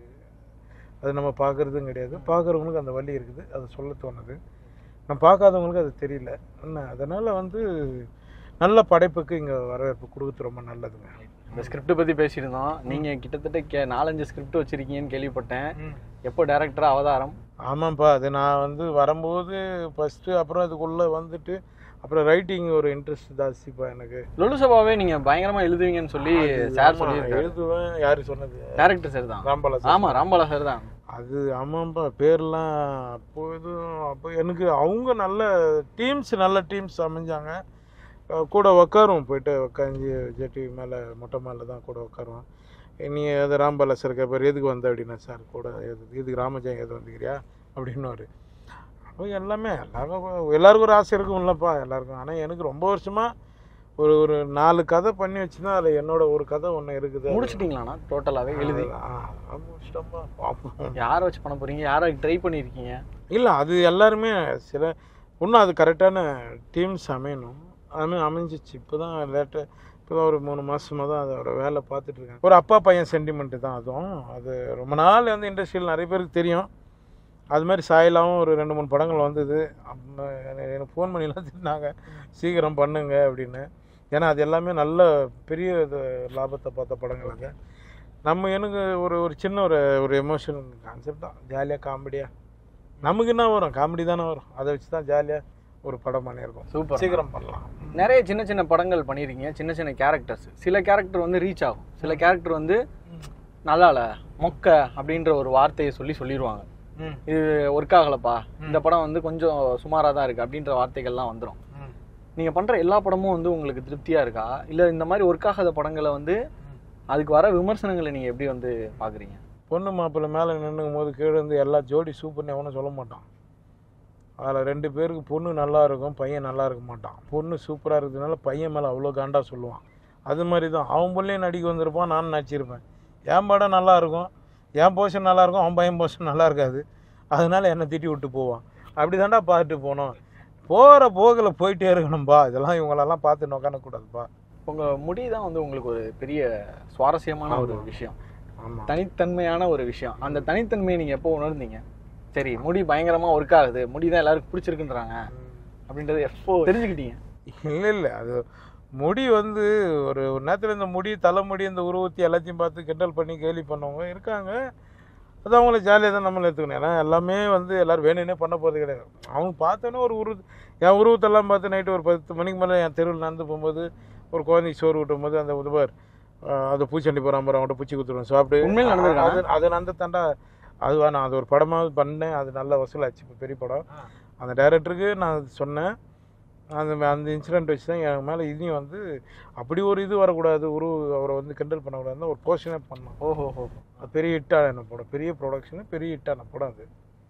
Speaker 3: அது நம்ம பார்க்குறதும் கிடையாது பார்க்குறவங்களுக்கு அந்த வலி இருக்குது அது சொல்ல தோணுது நான் பார்க்காதவங்களுக்கு அது தெரியல என்ன அதனால் வந்து நல்ல படைப்புக்கு இங்கே வரவேற்பு கொடுக்குறது ரொம்ப நல்லதுங்க
Speaker 4: இந்த ஸ்கிரிப்ட் பத்தி பேசியிருந்தோம் நீங்க கிட்டத்தட்ட கே- நாலஞ்சு ஸ்கிரிப்ட் வச்சிருக்கீங்கன்னு கேள்விப்பட்டேன் எப்போ டேரக்டரா அவதாரம்
Speaker 3: ஆமாம்ப்பா அது நான் வந்து வரும்போது ஃபஸ்ட்டு அப்புறம் அதுக்குள்ளே வந்துட்டு அப்புறம் ரைட்டிங் ஒரு இன்ட்ரெஸ்ட் ஜாஸ்திப்பா எனக்கு
Speaker 4: லொலு சபாவே நீங்க பயங்கரமா எழுதுவீங்கன்னு சொல்லி சார்
Speaker 3: ஆமா,
Speaker 4: சொல்லியிருக்காரு
Speaker 3: எழுதுவேன் யாரு சொன்னது
Speaker 4: டேரக்டர் சார் தான்
Speaker 3: ராம்பாலா sir.
Speaker 4: ஆமா ராம்பாலா சார் தான்
Speaker 3: அது ஆமாம்ப்பா பேர்லாம் அப்போ எதுவும் அப்போ எனக்கு அவங்க நல்ல டீம்ஸ் நல்ல டீம்ஸ் அமைஞ்சாங்க அஹ் கூட உக்காருவோம் போயிட்டு உக்காந்து ஜெட்டி மேலே மொட்டை மேலே தான் கூட உட்காருவோம் நீ அது ராம்பாலா சார் கேட்பார் எதுக்கு வந்த அப்படின்னா சார் கூட எது இதுக்கு ராமஜெயம் எது வந்துக்கிறியா அப்படின்னுவார் அப்போ எல்லாமே எல்லாருக்கும் எல்லாருக்கும் ஒரு ஆசை இருக்கும் இல்லைப்பா எல்லாருக்கும் ஆனால் எனக்கு ரொம்ப வருஷமாக ஒரு ஒரு நாலு கதை பண்ணி வச்சுதான் அதில் என்னோட ஒரு கதை ஒன்று இருக்குது
Speaker 4: முடிச்சிட்டீங்களாண்ணா டோட்டலாகவே எழுதி
Speaker 3: ஆ, ஆ, முடிச்சிட்டோம்பா. பார்ப்போம்
Speaker 4: யாரை வச்சு பண்ண போறீங்க யாரை ட்ரை பண்ணியிருக்கீங்க
Speaker 3: இல்லை அது எல்லாருமே சில இன்னும் அது கரெக்டான டீம்ஸ் அமையணும் அமை அமைஞ்சிச்சு இப்போ தான் லேட்டாக இப்போ தான் ஒரு மூணு மாதமாக தான் அதோட வேலை பார்த்துட்டு இருக்கேன் ஒரு அப்பா பையன் சென்டிமெண்ட்டு தான் அதுவும் அது ரொம்ப நாள் வந்து இண்டஸ்ட்ரியில் நிறைய பேருக்கு தெரியும் அது மாதிரி சாயலாவும் ஒரு ரெண்டு மூணு படங்கள் வந்தது அப்ப எனக்கு- எனக்கு ஃபோன் பண்ணிலாம் திட்டினாங்க சீக்கிரம் பண்ணுங்க அப்படின்னு ஏன்னா அது எல்லாமே நல்ல பெரிய இது லாபத்தை பார்த்த படங்கள் அது நம்ம எனக்கு ஒரு ஒரு சின்ன ஒரு ஒரு எமோஷன் கான்செப்ட் தான் ஜாலியாக காமெடியாக நமக்கு என்ன வரும் காமெடி தானே வரும் அதை வச்சு தான் ஜாலியாக ஒரு படம் பண்ணியிருக்கோம்
Speaker 4: சூப்பர்
Speaker 3: சீக்கிரம் பண்ணலாம்
Speaker 4: நிறைய சின்ன சின்ன படங்கள் பண்ணியிருக்கீங்க சின்ன சின்ன கேரக்டர்ஸ் சில கேரக்டர் வந்து ரீச் ஆகும் சில கேரக்டர் வந்து நல்லால மொக்க அப்படின்ற ஒரு வார்த்தையை சொல்லி சொல்லிடுவாங்க
Speaker 3: ம்
Speaker 4: இது ஒர்க் ஆகலப்பா இந்த படம் வந்து கொஞ்சம் சுமாராக தான் இருக்கு அப்படின்ற வார்த்தைகள்லாம் வந்துடும்
Speaker 3: ம்
Speaker 4: நீங்க பண்ற எல்லா படமும் வந்து உங்களுக்கு திருப்தியா இருக்கா இல்ல இந்த மாதிரி ஒர்க் ஆகாத படங்களை வந்து அதுக்கு வர விமர்சனங்களை நீங்க எப்படி வந்து பாக்குறீங்க
Speaker 3: பொண்ணு மாப்பிள்ளை மேலே நின்னுக்கும் போது கீழே இருந்து எல்லா ஜோடி சூப்பர்னு எவனும் சொல்ல மாட்டான் அதில் ரெண்டு பேருக்கு பொண்ணு நல்லா இருக்கும் பையன் நல்லா இருக்க மாட்டான் பொண்ணு சூப்பராக இருக்கிறதுனால பையன் மேலே அவ்வளோ காண்டா சொல்லுவான் அது மாதிரி தான் அவன் பிள்ளையும் நடிக்க வந்திருப்பான் நானும் நடிச்சிருப்பேன் என் படம் நல்லா இருக்கும் என் போர்ஷன் நல்லா இருக்கும் அவன் பையன் போர்ஷன் நல்லா இருக்காது அதனால என்னை திட்டி விட்டு போவான் அப்படி தாண்டா பார்த்துட்டு போனோம் போகிற போகில் போயிட்டே இருக்கணும்பா இதெல்லாம் இவங்களெல்லாம் பார்த்து நோக்கானக்கூடாதுப்பா
Speaker 4: உங்க முடி தான் வந்து உங்களுக்கு ஒரு பெரிய சுவாரஸ்யமான ஒரு விஷயம்
Speaker 3: ஆமாம்
Speaker 4: தனித்தன்மையான ஒரு விஷயம் அந்த தனித்தன்மையை நீங்க எப்போ உணர்ந்தீங்க சரி முடி பயங்கரமா ஒர்க் ஆகுது முடி தான் எல்லாருக்கும் பிடிச்சிருக்குன்றாங்க அப்படின்றது எப்போ தெரிஞ்சுக்கிட்டீங்க
Speaker 3: இல்லை இல்லை அது முடி வந்து ஒரு ஒரு நேரத்தில் இந்த முடி தலைமுடி இந்த உருவத்தி எல்லாத்தையும் பார்த்து கிண்டல் பண்ணி கேலி பண்ணவங்க இருக்காங்க அது அவங்கள ஜாலியாக தான் நம்மள எடுத்துக்கணும் ஏன்னா எல்லாமே வந்து எல்லோரும் வேணும்னே பண்ண போகிறது கிடையாது அவங்க பார்த்தோன்னே ஒரு உருவ என் உருவத்தெல்லாம் பார்த்து நைட்டு ஒரு பத்து மணிக்கு மேலே என் தெருவில் நடந்து போகும்போது ஒரு குழந்தைக்கு சோறு ஊட்டும் போது அந்த உதவார் அது பூச்சண்டி போகிறான் பாரு அவங்கள்ட்ட பூச்சி குத்துருவேன் சாப்பிட்டு
Speaker 4: உண்மையில நடந்திருக்கா?
Speaker 3: அது அது நடந்து தாண்டா அதுவா நான் அது ஒரு படமாவது பண்ணேன் அது நல்ல வசூலாச்சு இப்போ பெரிய படம் அந்த டைரக்டருக்கு நான் அது சொன்னேன் அந்த அந்த இன்சிடென்ட் வச்சு தான் என் மேலே இதையும் வந்து அப்படி ஒரு இது வரக்கூடாது ஒரு அவரை வந்து கிண்டல் பண்ணக்கூடாதுன்னு ஒரு போர்ஷனே பண்ணோம்
Speaker 4: ஓஹோ ஹோ
Speaker 3: அது பெரிய ஹிட்டான என்ன படம் பெரிய ப்ரொடக்ஷனு பெரிய ஹிட்டான படம் அது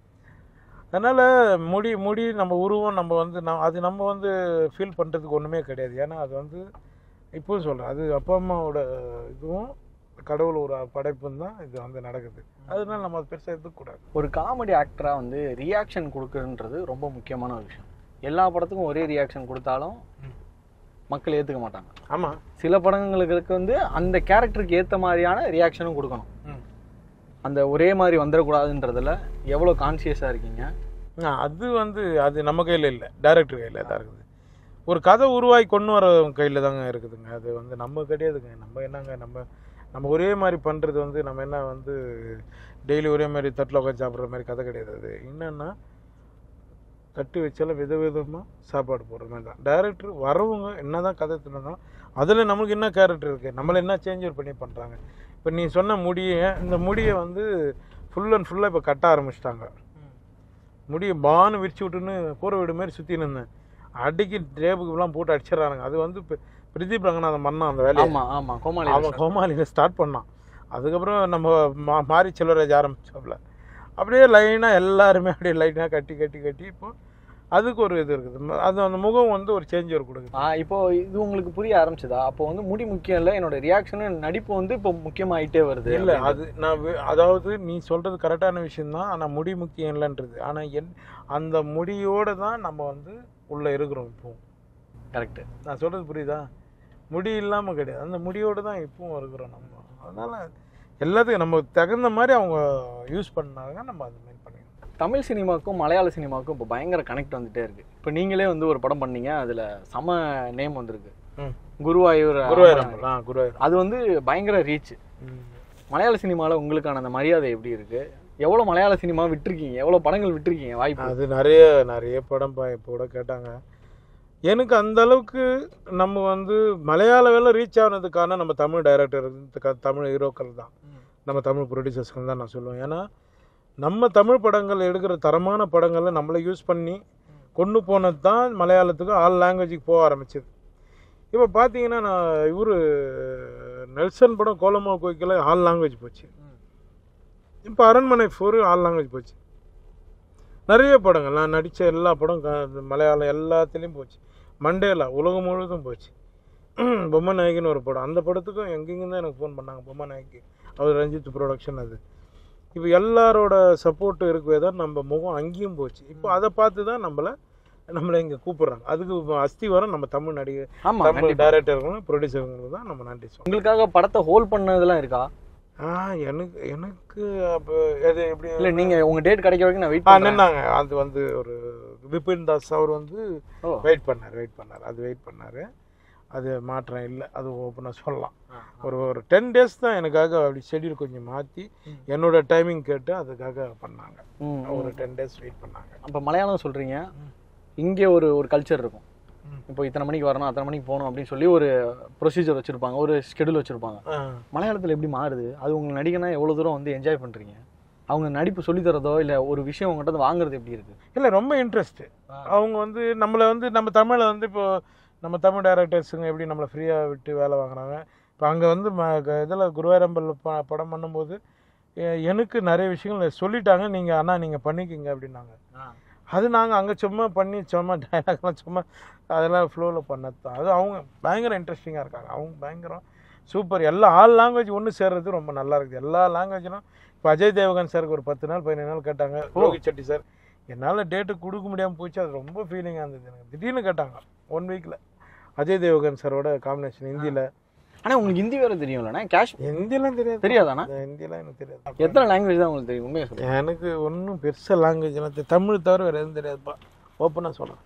Speaker 3: அதனால் முடி முடி நம்ம உருவம் நம்ம வந்து நம் அது நம்ம வந்து ஃபீல் பண்ணுறதுக்கு ஒன்றுமே கிடையாது ஏன்னா அது வந்து இப்போவும் சொல்கிறேன் அது அப்பா அம்மாவோட இதுவும் கடவுள் ஒரு படைப்பும் தான் இது வந்து நடக்குது அதனால நம்ம அது பெருசாக எடுத்துக்கூடாது
Speaker 4: ஒரு காமெடி ஆக்டரா வந்து ரியாக்ஷன் கொடுக்குறன்றது ரொம்ப முக்கியமான ஒரு விஷயம் எல்லா படத்துக்கும் ஒரே ரியாக்ஷன் கொடுத்தாலும் மக்கள் ஏத்துக்க மாட்டாங்க
Speaker 3: ஆமாம்
Speaker 4: சில படங்களுக்கு வந்து அந்த கேரக்டருக்கு ஏத்த மாதிரியான ரியாக்ஷனும் கொடுக்கணும்
Speaker 3: ம்
Speaker 4: அந்த ஒரே மாதிரி வந்துடக்கூடாதுன்றதுல எவ்வளோ கான்சியஸா இருக்கீங்க
Speaker 3: ஆ, அது வந்து அது நம்ம கையில் இல்லை டைரக்டர் கையில் தான் இருக்குது ஒரு கதை உருவாக்கி கொண்டு வர கையில் தாங்க இருக்குதுங்க அது வந்து நம்ம கிடையாதுங்க நம்ம என்னங்க நம்ம நம்ம ஒரே மாதிரி பண்ணுறது வந்து நம்ம என்ன வந்து டெய்லி ஒரே மாதிரி தட்டில் உட்காந்து சாப்பிட்ற மாதிரி கதை கிடையாது அது என்னன்னா தட்டு வச்சாலும் வித விதமாக சாப்பாடு போடுற மாதிரி தான் டைரக்டர் வரவங்க என்ன தான் கதை தின்னா அதில் நமக்கு என்ன கேரக்டர் இருக்குது நம்மளை என்ன சேஞ்ச் பண்ணி பண்ணுறாங்க இப்போ நீ சொன்ன முடியை இந்த முடியை வந்து ஃபுல் அண்ட் ஃபுல்லாக இப்போ கட்ட ஆரம்பிச்சிட்டாங்க முடியை பான்னு விரிச்சு விட்டுன்னு கூரை வீடு மாதிரி சுற்றி நின்றேன் அடிக்கி டேபுக்குலாம் போட்டு அடிச்சிடறானுங்க அது வந்து இப்போ பிரதீப் ரங்கநாதன் பண்ணான் அந்த வேலையை
Speaker 4: ஆமா ஆமா கோமாளி
Speaker 3: அவன் கோமாளியில் ஸ்டார்ட் பண்ணான் அதுக்கப்புறம் நம்ம மா மாரி செல்வராஜ் ஆரம்பிச்சாப்புல அப்படியே லைனாக எல்லாருமே அப்படியே லைனாக கட்டி கட்டி கட்டி இப்போ அதுக்கு ஒரு இது இருக்குது ம- அது அந்த முகம் வந்து ஒரு சேஞ்ச் ஒரு கொடுக்குது
Speaker 4: ஆ இப்போ இது உங்களுக்கு புரிய ஆரம்பிச்சதா அப்போ வந்து முடி முக்கியம் இல்லை என்னோட ரியாக்ஷனு நடிப்பு வந்து இப்போ முக்கியமாயிட்டே வருது
Speaker 3: இல்லை அது நான் வே- அதாவது நீ சொல்கிறது கரெக்டான விஷயம்தான் ஆனால் முடி முக்கியம் இல்லைன்றது ஆனால் என் அந்த முடியோட தான் நம்ம வந்து உள்ளே இருக்கிறோம் இப்போ
Speaker 4: கரெக்ட்
Speaker 3: நான் சொல்கிறது புரியுதா முடி இல்லாமல் கிடையாது அந்த முடியோடு தான் இப்பவும் இருக்கிறோம் நம்ம அதனால் எல்லாத்துக்கும் நம்ம தகுந்த மாதிரி அவங்க யூஸ் பண்ணாங்க நம்ம அது மாதிரி பண்ணிக்கணும்
Speaker 4: தமிழ் சினிமாவுக்கும் மலையாள சினிமாவுக்கும் இப்போ பயங்கர கனெக்ட் வந்துட்டே இருக்கு இப்போ நீங்களே வந்து ஒரு படம் பண்ணீங்க அதுல சம நேம் வந்திருக்கு
Speaker 3: ம்
Speaker 4: குருவாயூர்
Speaker 3: குருவாயூரம் ஆ குருவாயூரம்
Speaker 4: அது வந்து பயங்கர ரீச்
Speaker 3: ம்.
Speaker 4: மலையாள சினிமாவில் உங்களுக்கான அந்த மரியாதை எப்படி இருக்கு எவ்வளோ மலையாள சினிமா விட்டுருக்கீங்க எவ்வளோ படங்கள் விட்டுருக்கீங்க வாய்ப்பு
Speaker 3: அது நிறைய நிறைய படம் பா இப்போ கூட கேட்டாங்க எனக்கு அந்த அளவுக்கு நம்ம வந்து மலையாள வேலை ரீச் ஆனதுக்கான நம்ம தமிழ் டைரக்டர் தமிழ் ஹீரோக்கள் தான் நம்ம தமிழ் ப்ரொடியூசர்ஸ்கள் தான் நான் சொல்லுவேன் ஏன்னா நம்ம தமிழ் படங்கள் எடுக்கிற தரமான படங்களை நம்மளை யூஸ் பண்ணி கொண்டு போனது தான் மலையாளத்துக்கு ஆல் லாங்குவேஜுக்கு போக ஆரம்பிச்சது இப்போ பார்த்தீங்கன்னா நான் இவர் நெல்சன் படம் கோலமா கோய்க்கில் ஆல் லாங்குவேஜ் போச்சு இப்போ அரண்மனை ஃபோர் ஆல் லாங்குவேஜ் போச்சு நிறைய படங்கள் நான் நடித்த எல்லா படம் க- மலையாளம் எல்லாத்துலேயும் போச்சு மண்டேலா உலகம் முழுவதும் போச்சு பொம்மை நாயகின்னு ஒரு படம் அந்த படத்துக்கும் எங்கெங்க தான் எனக்கு ஃபோன் பண்ணாங்க பொம்மை நாயகி அவர் ரஞ்சித் ப்ரொடக்ஷன் அது இப்போ எல்லாரோட சப்போர்ட் இருக்கவே தான் நம்ம முகம் அங்கேயும் போச்சு இப்போ அதை பார்த்து தான் நம்மளை நம்மளை இங்கே கூப்பிடுறாங்க அதுக்கு இப்ப அஸ்தி வரம் நம்ம தமிழ் நடிகர்
Speaker 4: ஆமா
Speaker 3: தமிழ்
Speaker 4: கண்டிப்பா.
Speaker 3: டைரக்டர்களும் ப்ரொடியூசர்களும் தான் நம்ம நன்றி சொல்லணும்
Speaker 4: உங்களுக்காக படத்தை ஹோல்ட் பண்ணதெல்லாம் இருக்கா
Speaker 3: ஆ எனக்கு எனக்கு அப்போ எது எப்படி
Speaker 4: இல்ல நீங்க உங்க டேட் கிடைக்க வரைக்கும் நான் வெயிட்
Speaker 3: ஆ
Speaker 4: பண்ணேன்
Speaker 3: நின்னாங்க அது வந்து ஒரு விபின் தாஸ் அவர் வந்து
Speaker 4: ஓ.
Speaker 3: வெயிட் பண்ணார் வெயிட் பண்ணார் அது வெயிட் பண்ணார் அது மாற்றம் இல்லை அது ஓப்பனாக சொல்லலாம் ஒரு ஒரு டென் டேஸ் தான் எனக்காக அப்படி ஷெட்யூல் கொஞ்சம் மாற்றி என்னோட டைமிங் கேட்டு அதுக்காக பண்ணாங்க
Speaker 4: ம்,
Speaker 3: ஒரு டென் டேஸ் வெயிட் பண்ணாங்க
Speaker 4: அப்ப மலையாளம் சொல்றீங்க இங்கே ஒரு ஒரு கல்ச்சர் இருக்கும்
Speaker 3: ம்.
Speaker 4: இப்போ இத்தனை மணிக்கு வரணும் அத்தனை மணிக்கு போகணும் அப்படின்னு சொல்லி ஒரு ப்ரொசீஜர் வச்சிருப்பாங்க ஒரு ஸ்கெடியூல் வச்சிருப்பாங்க
Speaker 3: ஆ.
Speaker 4: மலையாளத்துல எப்படி மாறுது அது உங்க நடிகனா எவ்வளவு தூரம் வந்து என்ஜாய் பண்றீங்க அவங்க நடிப்பு சொல்லி தரதோ இல்ல ஒரு விஷயம் உங்ககிட்ட இருந்து வாங்குறது எப்படி இருக்கு
Speaker 3: இல்லை ரொம்ப இன்ட்ரெஸ்ட்டு அவங்க வந்து நம்மளை வந்து நம்ம தமிழை வந்து இப்போ நம்ம தமிழ் டைரக்டர்ஸுங்க எப்படி நம்மளை ஃப்ரீயாக விட்டு வேலை வாங்குறாங்க இப்போ அங்கே வந்து ம இதில் குருவாரம்பல் ப படம் பண்ணும்போது எ- எனக்கு நிறைய விஷயங்கள் சொல்லிட்டாங்க நீங்கள் அண்ணா நீங்கள் பண்ணிக்கிங்க அப்படின்னாங்க அது நாங்கள் அங்கே சும்மா பண்ணி சும்மா டைலாக்லாம் சும்மா அதெல்லாம் ஃப்ளோவில் பண்ணது தான் அது அவங்க பயங்கர இன்ட்ரெஸ்டிங்காக இருக்காங்க அவங்க பயங்கரம் சூப்பர் எல்லா ஆல் லாங்குவேஜ் ஒன்று சேர்றது ரொம்ப நல்லா இருக்குது எல்லா லாங்குவேஜ்லும் இப்போ அஜய் தேவகன் சாருக்கு ஒரு பத்து நாள் பதினேழு நாள் கேட்டாங்க ரோஹித் செட்டி சார் என்னால் டேட்டு கொடுக்க முடியாமல் போச்சு அது ரொம்ப ஃபீலிங்காக இருந்தது எனக்கு திடீர்னு கேட்டாங்க ஒன் வீக்கில் அஜய் தேவகன் சாரோட காம்பினேஷன் ஹிந்தியில்
Speaker 4: ஆனா உங்களுக்கு ஹிந்தி வேற தெரியும்லண்ணா கேஷ்
Speaker 3: ஹிந்திலாம் தெரியாது
Speaker 4: தெரியாதாண்ணா
Speaker 3: அந்த ஹிந்திலாம் எனக்கு தெரியாது
Speaker 4: எத்தனை லாங்குவேஜ் தான் உங்களுக்கு தெரியும் உண்மையை சொல்லுங்க
Speaker 3: எனக்கு ஒன்றும் பெருசாக லாங்குவேஜ்லாம் தெ- தமிழ் தவிர வேறு எதுவும் தெரியாதுப்பா ஓப்பனாக சொல்கிறேன்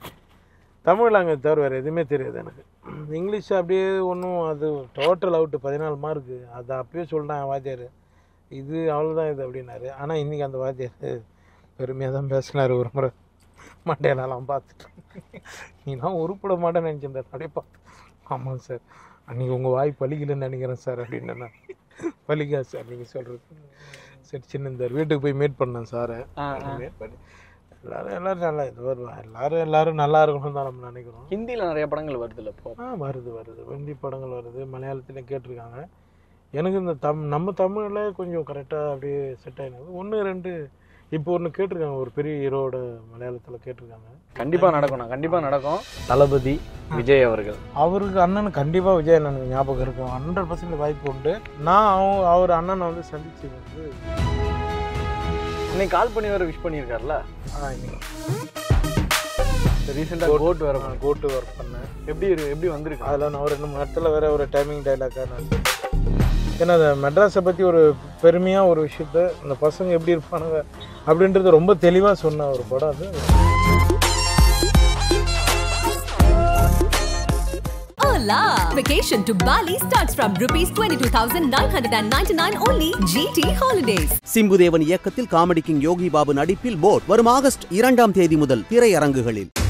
Speaker 3: தமிழ் லாங்குவேஜ் தவிர வேறு எதுவுமே தெரியாது எனக்கு இங்கிலீஷ் அப்படியே ஒன்றும் அது டோட்டல் அவுட்டு பதினாலு மார்க்கு அது அப்பயே சொல்லிட்டேன் வாத்தியார் இது அவ்வளோதான் இது அப்படின்னாரு ஆனால் இன்றைக்கி அந்த வாத்தியார் பெருமையாக தான் பேசினார் ஒரு முறை மண்டையிலலாம் பார்த்துட்டு நீலாம் உருப்பட மாட்டேன்னு நினச்சிருந்தார் அப்படியே பார்த்து ஆமாங்க சார் அன்றைக்கி உங்கள் வாய் பலிக்கலன்னு நினைக்கிறேன் சார் அப்படின்னு நான் பலிக்காது சார் நீங்கள் சொல்கிறது சரி சின்ன இந்த வீட்டுக்கு போய் மீட் பண்ணேன் சாரை
Speaker 4: ஆ, ஆ.
Speaker 3: மீட் பண்ணி எல்லாரும் எல்லாரும் நல்லா இது வருவா எல்லாரும் எல்லாரும் நல்லா இருக்கணும்னு தான் நம்ம நினைக்கிறோம்
Speaker 4: ஹிந்தில நிறைய படங்கள் வருது இல்ல இப்போ
Speaker 3: ஆ வருது வருது ஹிந்தி படங்கள் வருது மலையாளத்தில் கேட்டிருக்காங்க எனக்கு இந்த தம் நம்ம தமிழில் கொஞ்சம் கரெக்டாக அப்படியே செட் ஆகினது ஒன்று ரெண்டு இப்போ ஒன்று கேட்டிருக்காங்க ஒரு பெரிய ஹீரோட மலையாளத்தில் கேட்டிருக்காங்க
Speaker 4: கண்டிப்பா நடக்கும் கண்டிப்பா நடக்கும் தளபதி விஜய் அவர்கள்
Speaker 3: அவருக்கு அண்ணனுக்கு கண்டிப்பாக விஜய் அண்ணனுக்கு ஞாபகம் இருக்கும் ஹண்ட்ரட் பர்சன்ட் வாய்ப்பு உண்டு நான் அவன் அவர் அண்ணனை வந்து சந்திச்சது வந்து
Speaker 4: இன்னைக்கு கால் பண்ணி வேற விஷ் பண்ணியிருக்காருல்ல
Speaker 3: ஆ, இன்னைக்கு
Speaker 4: ரீசெண்டாக கோட் வேற பண்ண
Speaker 3: கோட்டு ஒர்க் பண்ணேன்
Speaker 4: எப்படி இருக்கு எப்படி வந்திருக்கு
Speaker 3: அதில் நான் ஒரு ரெண்டு மூணு இடத்துல வேற ஒரு டைமிங் டைலாக்காக நான் ஏன்னா அந்த மெட்ராஸை பற்றி ஒரு பெருமையாக ஒரு விஷயத்த இந்த பசங்க எப்படி இருப்பானுங்க அப்படின்றது ரொம்ப தெளிவாக சொன்ன ஒரு படம் அது
Speaker 1: Hola! Vacation to Bali starts from rupees 22,999 only GT Holidays.
Speaker 2: Chimbu Deven இயக்கத்தில் காமெடி கிங் யோகி பாபு நடிப்பில் போட் வரும் ஆகஸ்ட் இரண்டாம் தேதி முதல் திரையரங்குகளில்